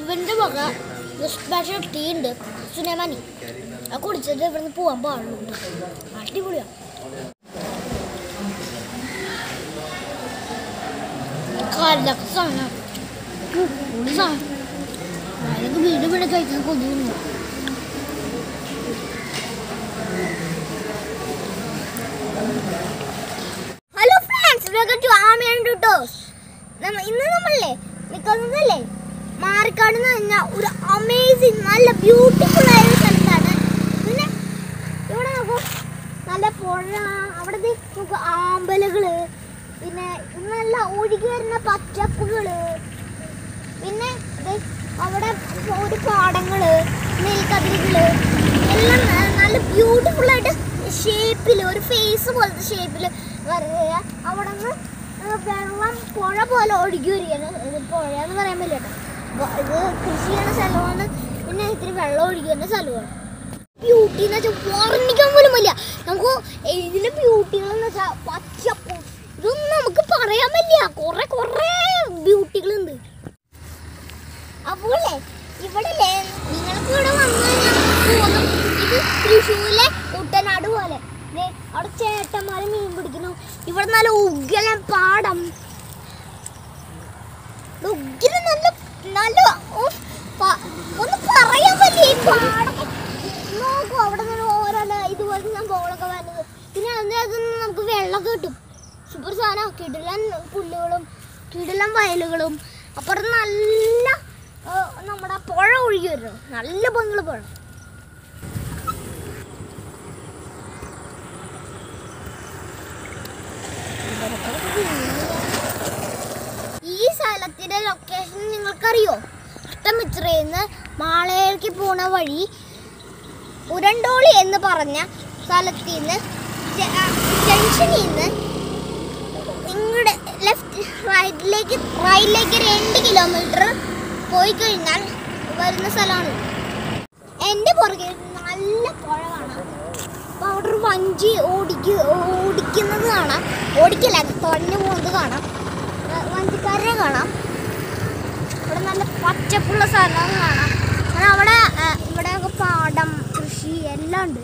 ഇവന്റെ വക special tea ഉണ്ട് സുനേമാനി അത് കുടിച്ചിട്ട് ഇവിടുന്ന് പോകാൻ പാടുള്ളൂ അടിപൊളിയാണ് കാലിലൊക്കെ സാധനം പൊളി സാധനം അതൊക്കെ വീട് വീട് കഴിക്കാൻ കൊതിരുന്നു ഹലോ ഫ്രണ്ട്സ് വെൽക്കം ടു ആമിയൻ ട്യൂട്ടോസ് നമ്മ ഇന്ന് നമ്മളല്ലേ നിൽക്കുന്നതല്ലേ മാറിക്കാട് എന്ന് പറഞ്ഞാൽ ഒരു അമേസിങ് നല്ല ബ്യൂട്ടിഫുൾ ആയ ഒരു സ്ഥലത്താണ് പിന്നെ ഇവിടെ നോക്കൂ നല്ല പുഴ അവിടെ ദേ നോക്കൂ ആമ്പലുകള് പിന്നെ നല്ല ഒഴുകി വരുന്ന പച്ചപ്പുകള് പിന്നെ ദേ അവിടെ ഒരു പാടങ്ങള് നെൽക്കതിരുകള് എല്ലാം ന- നല്ല ബ്യൂട്ടിഫുൾ ആയിട്ട് ഷേപ്പിൽ ഒരു ഫേസ് പോലത്തെ ഷേപ്പിൽ വരിക അവിടെ നിന്ന് വെള്ളം പുഴ പോലെ ഒഴുകി വരികയാണ് ഇത് പുഴ എന്ന് പറയാൻ പറ്റില്ല കേട്ടോ അപ്പൊ ഇത് കൃഷി ചെയ്യുന്ന സ്ഥലമാണ് പിന്നെ ഇത്തിരി വെള്ളം ഒഴുകി വരുന്ന സ്ഥലമാണ് ബ്യൂട്ടി എന്ന് വെച്ചാൽ വർണ്ണിക്കാൻ പോലും പറ്റില്ല നമുക്ക് ഇതിന്റെ ബ്യൂട്ടികൾ എന്ന് വെച്ചാൽ പച്ചപ്പും ഇതൊന്നും നമുക്ക് പറയാൻ പറ്റില്ല കുറെ കുറെ ബ്യൂട്ടികളുണ്ട് അപ്പോളേ ഇവിടെ നിങ്ങൾക്ക് ഇവിടെ വന്നു കഴിഞ്ഞാൽ തോന്നും ഇത് തൃശ്ശൂരിലെ കുട്ടനാട് പോലെ ദേ, അവിടെ ചേട്ടന്മാര് മീൻ പിടിക്കുന്നു ഇവിടെ നല്ല ഉഗ്രൻ പാടം ഇത് ഉഗ്രൻ നല്ല നല്ല ഉഫ്, പ- ഒന്നും പറയാൻ പറ്റില്ല ഈ പാടം നോക്കൂ അവിടെ നിന്ന് ഓരോ ഇതുപോലത്തെ സംഭവങ്ങളൊക്കെ വരുന്നത് പിന്നെ അതിനകത്ത് നിന്ന് നമുക്ക് വെള്ളമൊക്കെ കിട്ടും സൂപ്പർ സാധനം കിടിലൻ പുല്ലുകളും കിടിലൻ വയലുകളും അപ്പുറത്ത് നല്ല ആ, നമ്മുടെ പുഴ ഒഴുകി വരുന്നു നല്ല ഭംഗിയുള്ള പുഴ ഈ സ്ഥലത്തിന്റെ ലൊക്കേഷൻ നിങ്ങൾക്കറിയോ അഷ്ടമിത്രയെന്ന് മാളയിലേക്ക് പോണ വഴി ഉരണ്ടോളി എന്ന് പറഞ്ഞ സ്ഥലത്തിൽ നിന്ന് ജംഗ്ഷനിൽ നിന്ന് ഇങ്ങോട്ട് ലെഫ്റ്റ് റൈറ്റിലേക്ക് റൈറ്റിലേക്ക് രണ്ട് കിലോമീറ്റർ പോയി കഴിഞ്ഞാൽ വരുന്ന സ്ഥലമാണ് എൻ്റെ പുറകെ നല്ല പുഴ കാണാം അപ്പോൾ അവിടെ ഒരു വഞ്ചി ഓടിക്ക് ഓടിക്കുന്നത് കാണാം ഓടിക്കില്ല തുഴഞ്ഞു പോകുന്നത് കാണാം ഏ, വഞ്ചിക്കാരനെ കാണാം ഇവിടെ നല്ല പച്ചപ്പുള്ള സ്ഥലം കാണാം കാരണം അവിടെ ഏ, ഇവിടെയൊക്കെ പാടം കൃഷി എല്ലാം ഉണ്ട്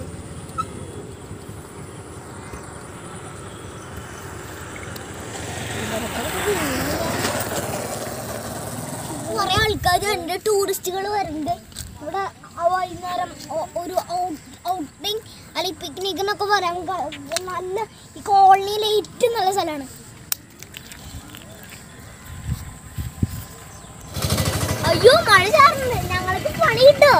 കുറെ ആൾക്കാർ ഉണ്ട് ടൂറിസ്റ്റുകൾ വരുന്നുണ്ട് ഇവിടെ ആ വൈകുന്നേരം ഒ- ഒരു ഔട്ടിങ് അല്ലെങ്കിൽ പിക്നിക് എന്നൊക്കെ പറയാൻ ക- നല്ല ഈ കോളനിയിലെ ഏറ്റവും നല്ല സ്ഥലമാണ് അയ്യോ മഴ ചാറുന്നുണ്ട് ഞങ്ങൾക്ക് പണി കിട്ടോ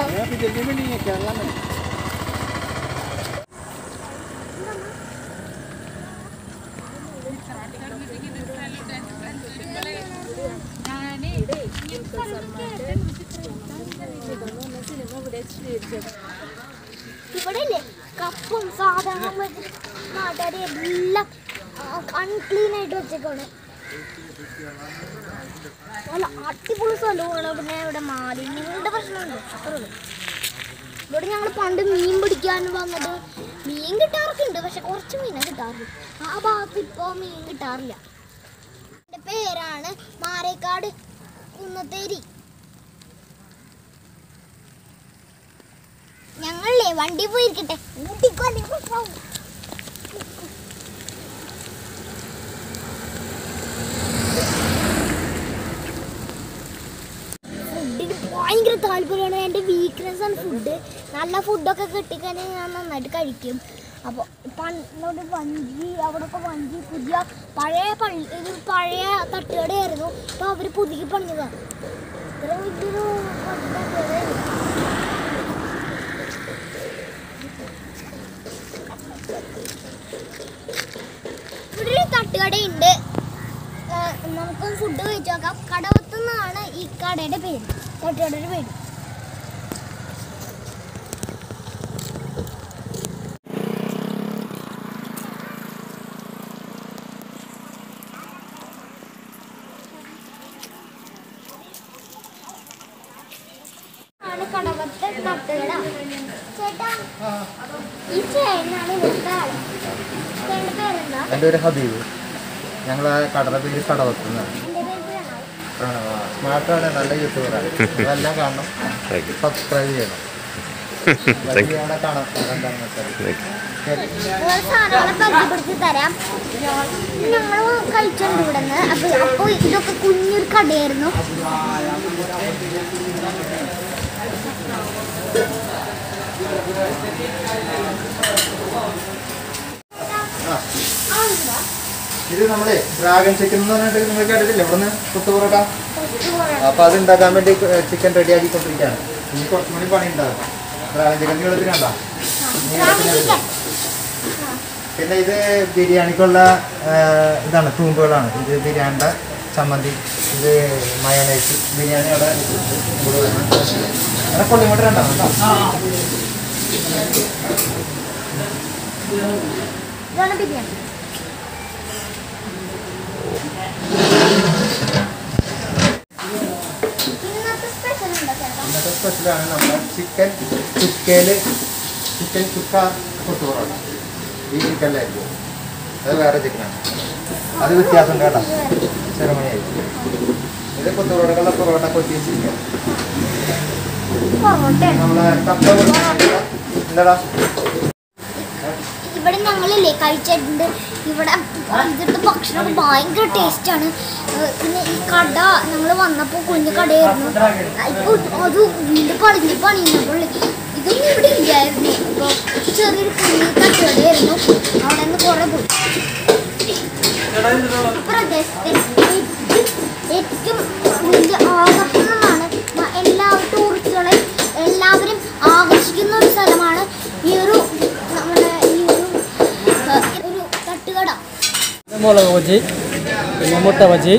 ഇവിടെ ഇല്ലേ കപ്പും സാധനങ്ങളും നാട്ടുകാരെ എല്ലാം അൺക്ലീൻ ആയിട്ട് വെച്ചേക്കാണ് നല്ല അടിപൊളി സ്ഥലമാണ് പിന്നെ ഇവിടെ മാലിന്യങ്ങളുടെ പ്രശ്നമുണ്ട് അത്രേ ഉള്ളൂ ഇവിടെ ഞങ്ങൾ പണ്ട് മീൻ പിടിക്കാൻ വന്നത് മീൻ കിട്ടാറൊക്കെ ഉണ്ട് പക്ഷെ കുറച്ച് മീനെ കിട്ടാറുള്ളൂ ആ ഭാഗത്ത് ഇപ്പോൾ മീൻ കിട്ടാറില്ല എൻ്റെ പേരാണ് മാരേക്കാട് കുന്നത്തേരി ഞങ്ങളേ വണ്ടി പോയിരിക്കട്ടെ ഊട്ടിക്കോ നിങ്ങൾ പോവും. ഫുഡിന് ഭയങ്കര താല്പര്യമാണ് എൻ്റെ വീക്ക്നെസ് ആണ് ഫുഡ് നല്ല ഫുഡൊക്കെ കിട്ടിക്കഴിഞ്ഞാൽ ഞാൻ നന്നായിട്ട് കഴിക്കും അപ്പോൾ പണ്ടോട് വഞ്ചി അവിടെയൊക്കെ വഞ്ചി പുതിയ പഴയ പള്ളി ഇത് പഴയ തട്ടുകടയായിരുന്നു അപ്പോൾ അവർ പുതുക്കി പണിഞ്ഞതാണ് ഇത്ര വലിയൊരു തട്ടുകടയായിരുന്നു. ഇവിടെ ഒരു തട്ടുകടയുണ്ട് ആ, നമുക്ക് ഫുഡ് കഴിച്ചു നോക്കാം കടവത്ത് നിന്നാണ് ഈ കടയുടെ പേര് തട്ടുകടയുടെ പേര് ആണ് കടവത്തെ തട്ടുകട ചേട്ടാ ഈ ചേട്ടനാണ് ഇവിടുത്തെ ആള് ചേട്ടൻ്റെ പേരെന്താ എൻ്റെ പേര് ഹബീബ് ഞങ്ങൾ കടല പേര് കടവത്തുനിന്നാണ് എൻ്റെ പേര് പ്രണവ് പ്രണവ മാത്രമാണ് നല്ല യൂട്യൂബറാണ് അതെല്ലാം കാണണം താങ്ക് സബ്സ്ക്രൈബ് ചെയ്യണം താങ്ക് യു അവിടെ കാണാം അതെന്താണെന്ന് വെച്ചാൽ താങ്ക് യു ഓരോ സാധനങ്ങളെ പരിചയപ്പെടുത്തി തരാം ഞങ്ങൾ കഴിച്ചിട്ടുണ്ട് ഇവിടെ നിന്ന് അപ്പൊ അപ്പോൾ ഇതൊക്കെ കുഞ്ഞൊരു കടയായിരുന്നു ഇത് നമ്മളെ ഡ്രാഗൺ ചിക്കൻ എന്ന് പറഞ്ഞിട്ട് നിങ്ങൾ കേട്ടിട്ടില്ലേ ഇവിടുന്ന് കുത്തു പൊറോട്ട അപ്പൊ അത് ഉണ്ടാക്കാൻ വേണ്ടി ചിക്കൻ റെഡി ആക്കിക്കൊണ്ടിരിക്കുകയാണ് ഇനി കുറച്ചും കൂടി പണി ഉണ്ടാകും ഡ്രാഗൺ ചിക്കൻ നീളത്തിൽ കണ്ട പിന്നെ ഇത് ബിരിയാണിക്കുള്ള ആ, ഇതാണ് തൂമ്പുകളാണ് ഇത് ബിരിയാണിയുടെ ചമ്മന്തി ഇത് മയോനൈസ് ബിരിയാണി അവിടെ വെച്ചിട്ടുണ്ട്. ഇവിടെ വേണം. അങ്ങനെ കൊള്ളിങ്ങോട്ട് രണ്ടാണ് കേട്ടോ ഇതാണ് ബിരിയാണി ഇന്നത്തെ സ്പെഷ്യൽ ഉണ്ടോ ചേട്ടാ ഇന്നത്തെ സ്പെഷ്യലാണ് നമ്മുടെ ചിക്കൻ ചുക്കയില് ചിക്കൻ ചുക്ക കൊത്തു പൊറോട്ട ഈ ചിക്കനിലായിരിക്കും അത് വേറെ ചിക്കനാണ് അത് വ്യത്യാസമുണ്ട് കേട്ടോ ചെറുമണിയായി ഇത് കൊത്തു പൊറോട്ടകളുടെ പൊറോട്ട കൊച്ചി ചിക്കൻ പൊറോട്ടയാണ് നമ്മളെ കപ്പ പൊറോട്ട എന്താടാ ഇവിടെ ഞങ്ങളില്ലേ കഴിച്ചിട്ടുണ്ട് ഇവിടെ ഇതിന്റെ ഭക്ഷണം ഭയങ്കര ടേസ്റ്റാണ് പിന്നെ ഈ കട ഞങ്ങൾ വന്നപ്പോൾ കുഞ്ഞു കടയായിരുന്നു ഇപ്പോൾ അത് വീണ്ടും പണിഞ്ഞ് പണിയുന്നപ്പോൾ ഇതൊന്നും ഇവിടെ ഇല്ലായിരുന്നു ഇപ്പോൾ ചെറിയൊരു കുഞ്ഞു തട്ടുകടയായിരുന്നു അവിടെ നിന്ന് കുറേ പോയി പ്രദേശത്തെ ഏറ്റവും- ഏറ്റവും വലിയ ആകർഷണമാണ് മ- എല്ലാ ടൂറിസ്റ്റുകളെ എല്ലാവരും ആകർഷിക്കുന്ന ഒരു സ്ഥലമാണ് ഈ ഒരു നമ്മുടെ ഈ ഒരു ആ, ഒരു തട്ടുകട മുളക് ബജി പിന്നെ മുട്ട ബജി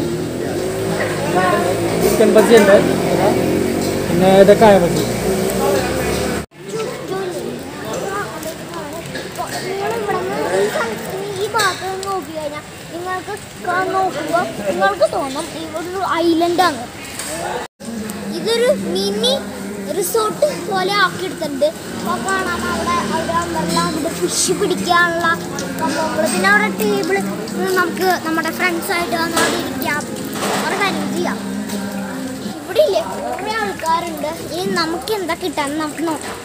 ചിക്കൻ ബജി ഉണ്ട് പിന്നെ ഇത് കായ ബജി ഈ ഭാഗത്ത് നിന്ന് നോക്കി കഴിഞ്ഞാൽ നിങ്ങൾക്ക് കാ- നോക്കുമ്പോൾ നിങ്ങൾക്ക് തോന്നും ഇവിടെ ഒരു ഐലൻഡാണ് ഇതൊരു മിനി റിസോർട്ട് പോലെ ആക്കിയെടുത്തിട്ടുണ്ട് അപ്പോൾ കാണാം അവിടെ അവിടെ അമ്പലം അവിടെ ഫിഷ് പിടിക്കാനുള്ള സംഭവങ്ങൾ പിന്നെ അവിടെ ടേബിൾ നമുക്ക് നമ്മുടെ ഫ്രണ്ട്സായിട്ട് വന്ന് അവിടെ ഇരിക്കാം കുറേ കാര്യം ചെയ്യാം ഇവിടെ ഇല്ലേ കുറേ ആൾക്കാരുണ്ട് ഇനി നമുക്ക് എന്താ കിട്ടാന്ന് നമുക്ക് നോക്കാം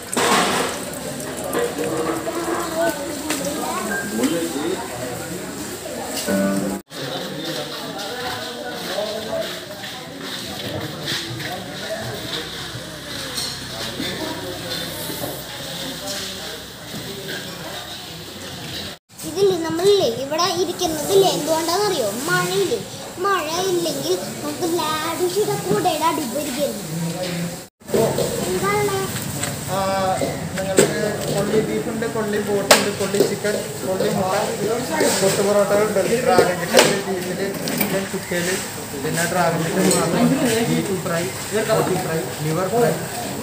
ഇതില്ലേ നമ്മളില്ലേ ഇവിടെ ഇരിക്കുന്നതില്ലേ എന്തുകൊണ്ടാണെന്നറിയോ മഴയില്ലേ മഴ ഇല്ലെങ്കിൽ നമുക്ക് ലാഡിഷിയുടെ കൂടെ അടിപൊളിക്കുന്നു എന്താണ് ആ, നിങ്ങൾക്ക് കൊള്ളി ബീഫുണ്ട് കൊള്ളി ബോട്ടുണ്ട് കൊള്ളി ചിക്കൻ കൊള്ളി മുട്ട കൊത്തു പൊറോട്ടകളുണ്ട് ഡ്രാഗൺ ചിക്കൻ ബീഫിൽ ചിക്കൻ ചുക്കയിൽ പിന്നെ ഡ്രാഗൺ ചിക്കൻ മാത്രം ബീഫ് ഫ്രൈ കോട്ടി ഫ്രൈ ലിവർ ഫ്രൈ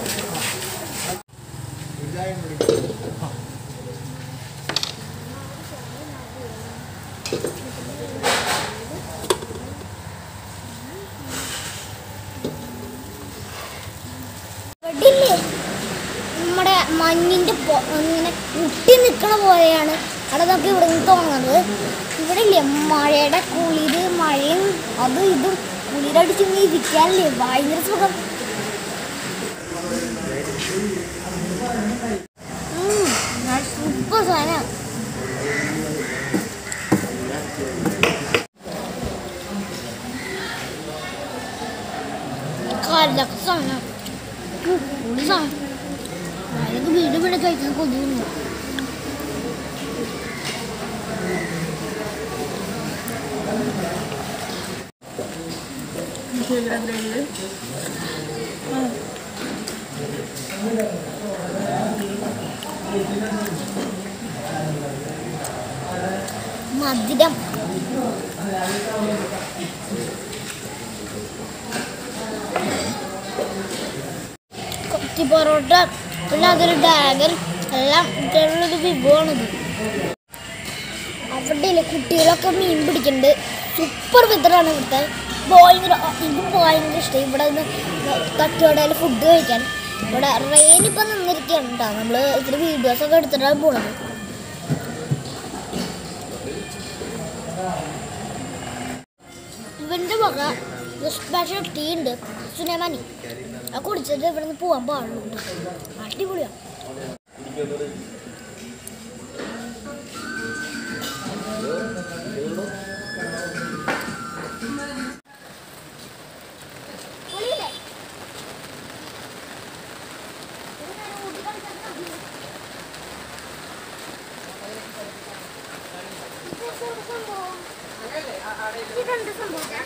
ഇവിടില്ലേ നമ്മുടെ മഞ്ഞിന്റെ പൊ- ഇങ്ങനെ മുട്ടി നിൽക്കണ പോലെയാണ് അവിടെ നമുക്ക് ഇവിടെ നിന്ന് തോന്നുന്നത് ഇവിടെ ഇല്ലേ മഴയുടെ കുളിര് മഴയും അതും ഇതും കുളിരടിച്ച് ഇങ്ങനെ ഇരിക്കാനല്ലേ ഭയങ്കര സുഖം സൂപ്പർ സാധനം കാലൊക്കെ സാധനം ഒരു സാധനം അതൊക്കെ വീട് വീട് കഴിക്കാൻ കൊതിയുന്നു മധുരം കൊത്തി പൊറോട്ട പിന്നെ അതൊരു ഡാഗർ എല്ലാം ഇത്തരമുള്ളൊരു വിഭവമാണിത് അവിടെ കുട്ടികളൊക്കെ മീൻ പിടിക്കുന്നുണ്ട് സൂപ്പർ വെതറാണ് ഇവിടുത്തെ ഭയങ്കര എനിക്ക് ഭയങ്കര ഇഷ്ടം ഇവിടെ നിന്ന് തട്ടുകടയിൽ ഫുഡ് കഴിക്കാൻ ഇവിടെ റെയിൻ ഇപ്പം നിന്നിരിക്കുകയാണ് കേട്ടോ നമ്മൾ ഇത്തിരി വീഡിയോസൊക്കെ എടുത്തിട്ടാണ് പോണത് ഇവൻ്റെ വക ഒരു സ്പെഷ്യൽ ടീ ഉണ്ട് സുനേമാനി അത് കുടിച്ചിട്ട് ഇവിടെ നിന്ന് പോകാൻ പാടുള്ളൂ അടിപൊളിയാണ് പൊളിയില്ലേ? ഇതിങ്ങനെ ഊട്ടി കളിക്കാൻ ഇതെന്താ സംഭവം? ഇതെന്താ സംഭവം?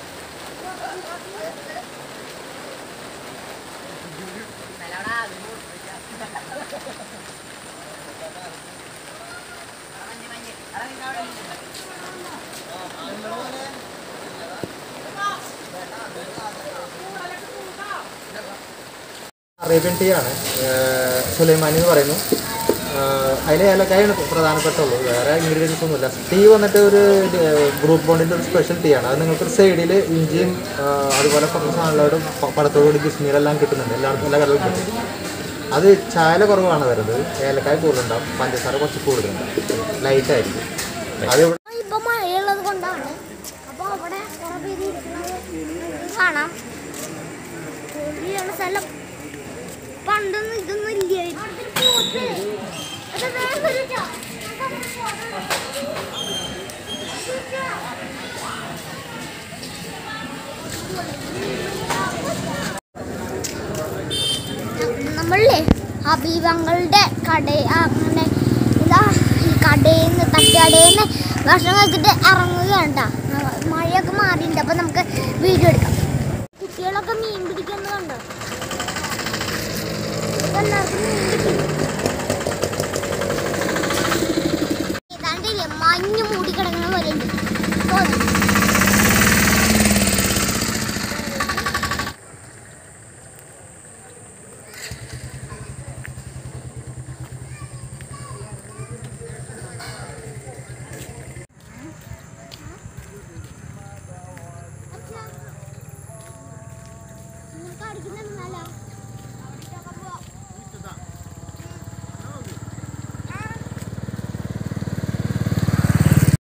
അറേബ്യൻ ടീ ആണ് ഏഹ് സുലൈമാനി എന്ന് പറയുന്നു അതിൽ ഏലക്കായാണ് പ്രധാനപ്പെട്ടുള്ളൂ വേറെ ഇൻഗ്രീഡിയൻസ് ഒന്നുമില്ല ടീ വന്നിട്ട് ഒരു ഗ്രൂപ്പ് ബോണ്ടിൻ്റെ ഒരു സ്പെഷ്യൽ ടീ ആണ് അത് നിങ്ങൾക്ക് സൈഡിൽ ഇഞ്ചിയും ആഹ് അതുപോലെ കുറച്ച് സാധനങ്ങളോടും പടത്തോടുകൂടി ബിസ്മീലെല്ലാം കിട്ടുന്നുണ്ട് എല്ലാവർക്കും എല്ലാ കടകളും കിട്ടും അത് ചായല കുറവാണ് വരുന്നത് ഏലക്കായ കൂടുതലുണ്ടാവും പഞ്ചസാര കുറച്ച് കൂടുതലുണ്ടാവും ലൈറ്റ് ആയിരിക്കും അത് ഇവിടെ ഇപ്പൊ മഴയുള്ളത് കൊണ്ടാണ് അപ്പൊ അവിടെ കുറെ പേര് ഇരിക്കുന്നത് നിങ്ങൾക്ക് കാണാം ഇതാണ് സ്ഥലം പണ്ടൊന്നും ഇതൊന്നും ഇല്ലായിരുന്നു അത് വേഗം വരൂട്ടോ. നമ്മളേ ഹബീബങ്ങളുടെ കട അങ്ങനെ ഇതാ ഈ കടയിൽ നിന്ന് തട്ടുകടയിൽ നിന്ന് ഭക്ഷണം കഴിച്ചിട്ട് ഇറങ്ങുകയാണ് ട്ടാ. മഴയൊക്കെ മാറിയിട്ടുണ്ട് അപ്പൊ നമുക്ക് വീഡിയോ എടുക്കാം കുട്ടികളൊക്കെ മീൻ പിടിക്കുന്നത് കണ്ടോ എല്ലാവർക്കും മീൻ കിട്ടി ഏതാണ്ടില്ലേ മഞ്ഞ് മൂടി കിടക്കുന്ന പോലെ ഉണ്ട് തോന്നുന്നു നിങ്ങൾക്ക് അടിക്കുന്നുണ്ടല്ലോ